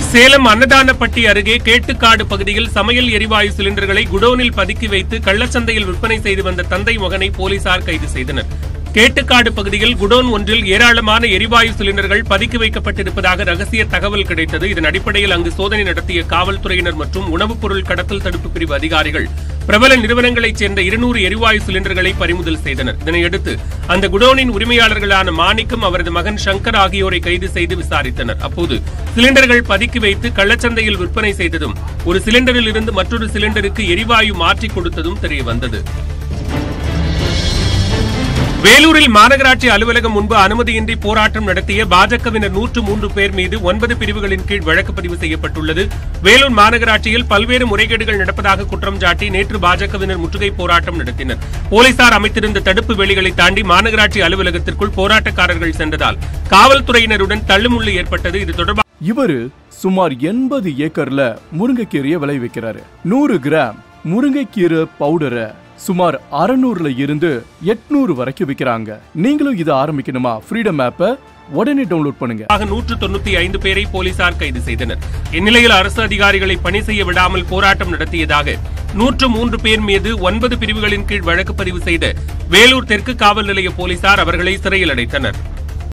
சேலம் அன்னதானப்பட்டி அருகே கேட்டுக்காடு பகுதியில் சமையல் எரிவாயு சிலிண்டர்களை குடோனில் பதுக்கி வைத்து கள்ளச்சந்தையில் விற்பனை செய்து வந்த தந்தை மகனை போலீசார் கைது செய்தனர் கேட்டுக்காடு பகுதியில் குடோன் ஒன்றில் ஏராளமான எரிவாயு சிலிண்டர்கள் பதுக்கி வைக்கப்பட்டிருப்பதாக ரகசிய தகவல் கிடைத்தது இதன் அடிப்படையில் அங்கு சோதனை நடத்திய காவல்துறையினர் மற்றும் உணவுப் பொருள் கடத்தல் தடுப்பு பிரிவு அதிகாரிகள் பிரபல நிறுவனங்களைச் சேர்ந்த இருநூறு எரிவாயு சிலிண்டர்களை பறிமுதல் செய்தனர் இதனையடுத்து அந்த குடோனின் உரிமையாளர்களான மாணிக்கம் அவரது மகன் சங்கர் ஆகியோரை கைது செய்து விசாரித்தனர் அப்போது சிலிண்டர்கள் பதுக்கி வைத்து கள்ளச்சந்தையில் விற்பனை செய்ததும் ஒரு சிலிண்டரில் இருந்து மற்றொரு சிலிண்டருக்கு எரிவாயு மாற்றிக் கொடுத்ததும் தெரியவந்தது வேலூரில் மாநகராட்சி அலுவலகம் முன்பு அனுமதியின்றி போராட்டம் நடத்திய பாஜகவினர் நூற்று மூன்று பேர் மீது ஒன்பது பிரிவுகளின் கீழ் வழக்கு பதிவு செய்யப்பட்டுள்ளது வேலூர் மாநகராட்சியில் பல்வேறு முறைகேடுகள் நடப்பதாக குற்றம் சாட்டி நேற்று பாஜகவினர் முற்றுகை போராட்டம் நடத்தினர் போலீசார் அமைத்திருந்த தடுப்பு வேலிகளை தாண்டி மாநகராட்சி அலுவலகத்திற்குள் போராட்டக்காரர்கள் சென்றதால் காவல்துறையினருடன் தள்ளுமுள்ளு ஏற்பட்டது இது தொடர்பாக இவரு சுமார் எண்பது ஏக்கர்ல முருங்கைக்கீரையை விளைவிக்கிறாரு நூறு கிராம் முருங்கைக்கீரை பவுடரை சுமார் அறநூறுல இருந்து எட்நூறு வரைக்கும் விக்கிறாங்க நீங்களும் இதை ஆரம்பிக்கணுமா ஃப்ரீடம் ஆப்பை உடனே டவுன்லோட் பண்ணுங்க நூற்று தொண்ணூத்தி ஐந்து பேரை போலீசார் கைது செய்தனர் இந்நிலையில் அரசு அதிகாரிகளை பணி செய்ய விடாமல் போராட்டம் நடத்தியதாக நூற்று மூன்று பேர் மீது ஒன்பது பிரிவுகளின் கீழ் வழக்கு பதிவு செய்த வேலூர் தெற்கு காவல் நிலைய போலீசார் அவர்களை சிறையில் அடைத்தனர்